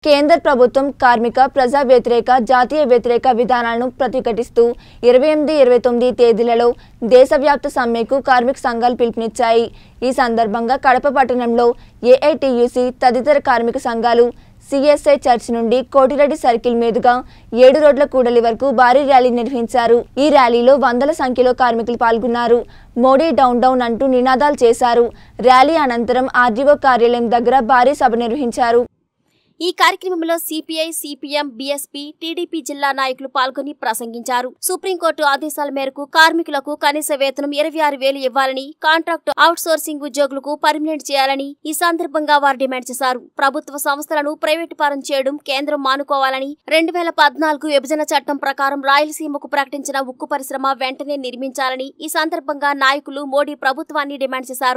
కేంద్ర ప్రభుత్వం కార్మిక ప్రజా వ్యతిరేక జాతీయ వ్యతిరేక విధానాలను ప్రతిఘటిస్తూ ఇరవై ఎనిమిది ఇరవై తొమ్మిది తేదీలలో దేశవ్యాప్త సమ్మెకు కార్మిక సంఘాలు పిలుపునిచ్చాయి ఈ సందర్భంగా కడప పట్టణంలో ఏఐటియుసి తదితర కార్మిక సంఘాలు సిఎస్ఐ చర్చ్ నుండి కోటిరెడ్డి సర్కిల్ మీదుగా ఏడు రోడ్ల కూడలి వరకు భారీ ర్యాలీ నిర్వహించారు ఈ ర్యాలీలో వందల సంఖ్యలో కార్మికులు పాల్గొన్నారు మోడీ డౌన్ డౌన్ అంటూ నినాదాలు చేశారు ర్యాలీ అనంతరం ఆర్డీఓ కార్యాలయం దగ్గర భారీ సభ నిర్వహించారు ఈ కార్యక్రమంలో సిపిఐ సిపిఎం బీఎస్పీ టీడీపీ జిల్లా నాయకులు పాల్గొని ప్రసంగించారు సుప్రీంకోర్టు ఆదేశాల మేరకు కార్మికులకు కనీస వేతనం ఇరవై ఆరు వేలు ఇవ్వాలని కాంట్రాక్ట్ అవుట్ సోర్సింగ్ ఉద్యోగులకు పర్మినెంట్ చేయాలని ఈ సందర్భంగా వారు డిమాండ్ చేశారు ప్రభుత్వ సంస్థలను ప్రైవేటు పరం చేయడం కేంద్రం మానుకోవాలని రెండు వేల పద్నాలుగు విభజన చట్టం ప్రకారం రాయలసీమకు ప్రకటించిన ఉక్కు పరిశ్రమ వెంటనే నిర్మించాలని ఈ సందర్భంగా నాయకులు మోడీ ప్రభుత్వాన్ని డిమాండ్ చేశారు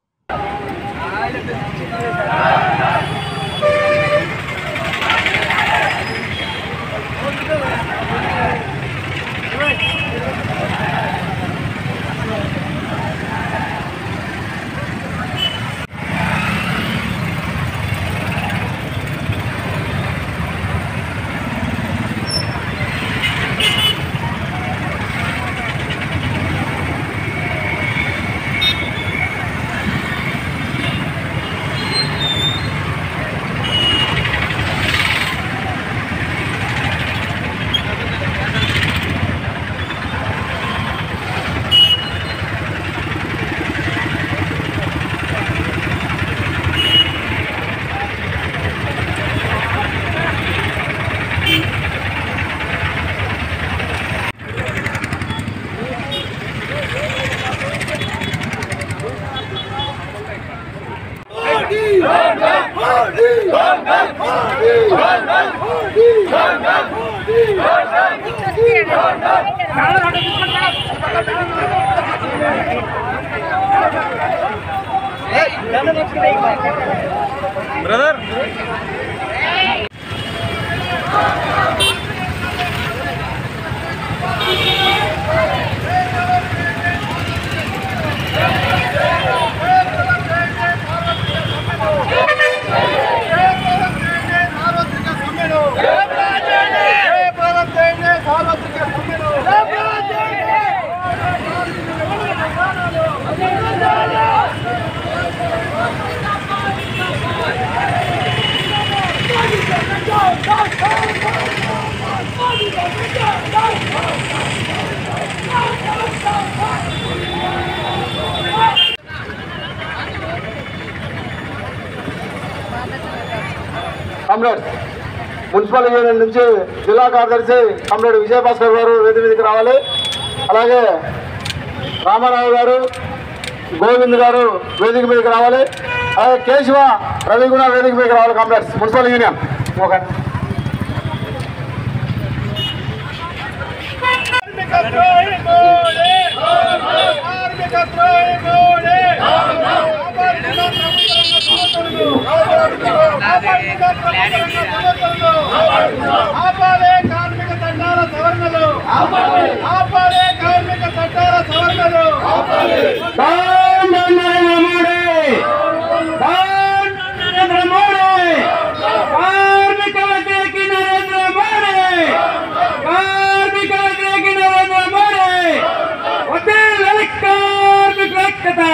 బ్రదర్ కామ్రేడ్ మున్సిపల్ యూనియన్ నుంచి జిల్లా కార్యదర్శి కామ్రేడ్ విజయభాస్కర్ గారు వేది మీదకి రావాలి అలాగే రామారావు గారు గోవింద్ గారు వేదిక మీదకి రావాలి అలాగే కేశవ రవి కూడా వేదిక మీదకి రావాలి కామ్రేడ్స్ మున్సిపల్ యూనియన్ ఓకే ఆపాలే కార్మిక చట్టాల సవరణలు ఆపాలే కార్మిక చట్టాల సవరణలు కార్మిక వ్యతిరేకి నరేంద్ర మోడీ కార్మిక వ్యతిరేకి నరేంద్ర మోడీ వడ్డీ కార్మిక ఐక్యత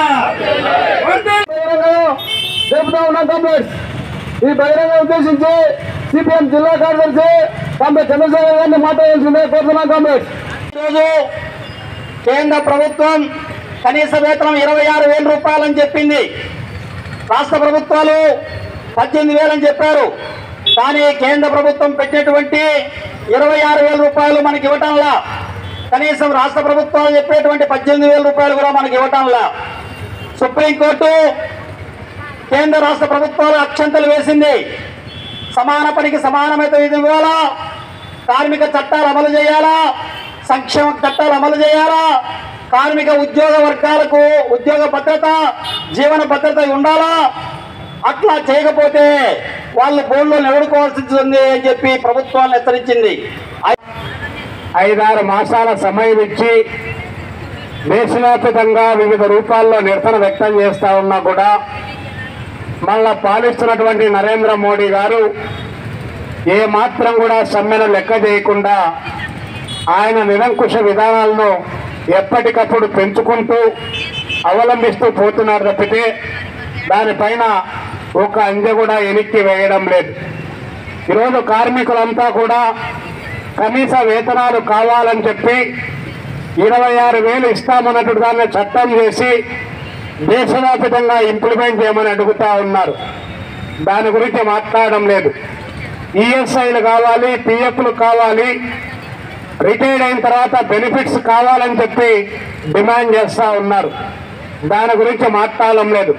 జరుపుతా ఉన్నాం కామ్రేడ్స్ ఈ బహిరంగ ఉద్దేశించి సిపిఎం జిల్లా కార్యదర్శి కామ్రేడ్ చంద్రశేఖర్ గారిని మాట్లాడాల్సిందే కోరుతున్నాం కామ్రేడ్స్ ఈరోజు కేంద్ర ప్రభుత్వం కనీస వేతనం ఇరవై ఆరు వేల రూపాయలని చెప్పింది రాష్ట్ర ప్రభుత్వాలు పద్దెనిమిది వేలని చెప్పారు కానీ కేంద్ర ప్రభుత్వం పెట్టినటువంటి ఇరవై ఆరు వేల రూపాయలు మనకి ఇవ్వటంలా కనీసం రాష్ట్ర ప్రభుత్వాలు చెప్పేటువంటి పద్దెనిమిది వేల రూపాయలు కూడా మనకి ఇవ్వటంలా సుప్రీంకోర్టు కేంద్ర రాష్ట్ర ప్రభుత్వాలు అక్షంతలు వేసింది సమాన పనికి సమానమైన ఇది ఇవ్వాలా కార్మిక చట్టాలు అమలు చేయాలా సంక్షేమ చట్టాలు అమలు చేయాలా కార్మిక ఉద్యోగ వర్గాలకు ఉద్యోగ భద్రత జీవన భద్రత ఉండాలా అట్లా చేయకపోతే వాళ్ళు బోర్డులో నిలబడుకోవాల్సి ఉంది అని చెప్పి ప్రభుత్వాన్ని హెచ్చరించింది ఐదారు మాసాల సమయం ఇచ్చి దేశవ్యాప్తంగా వివిధ రూపాల్లో నిరసన వ్యక్తం చేస్తా ఉన్నా కూడా మళ్ళా పాలిస్తున్నటువంటి నరేంద్ర మోడీ గారు ఏ మాత్రం కూడా సమ్మెను లెక్క చేయకుండా ఆయన నిరంకుశ విధానాలను ఎప్పటికప్పుడు పెంచుకుంటూ అవలంబిస్తూ పోతున్నారు తప్పితే దానిపైన ఒక అంజ కూడా వెనక్కి వేయడం లేదు ఈరోజు కార్మికులంతా కూడా కనీస వేతనాలు కావాలని చెప్పి ఇరవై ఆరు వేలు ఇస్తామన్నట్టు దాన్ని చట్టం చేసి దేశవ్యాప్తంగా ఇంప్లిమెంట్ చేయమని అడుగుతా ఉన్నారు దాని గురించి మాట్లాడడం లేదు ఈఎస్ఐలు కావాలి పిఎఫ్లు కావాలి రిటైర్డ్ అయిన తర్వాత బెనిఫిట్స్ కావాలని చెప్పి డిమాండ్ చేస్తా ఉన్నారు దాని గురించి మాట్లాడడం లేదు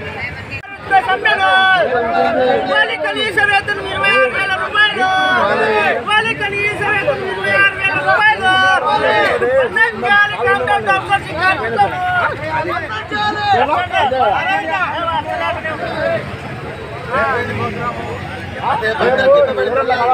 ఇవ్వాలి కనీస వేతనం ఇరవై ఆరు వేల రూపాయలు ఇవ్వాలి కనీస వేతనం ఇరవై ఆరు వేల రూపాయలు అందించాలి కాంట్రాక్ట్ ఆఫీసర్స్ కార్మికులు. అందించాలి.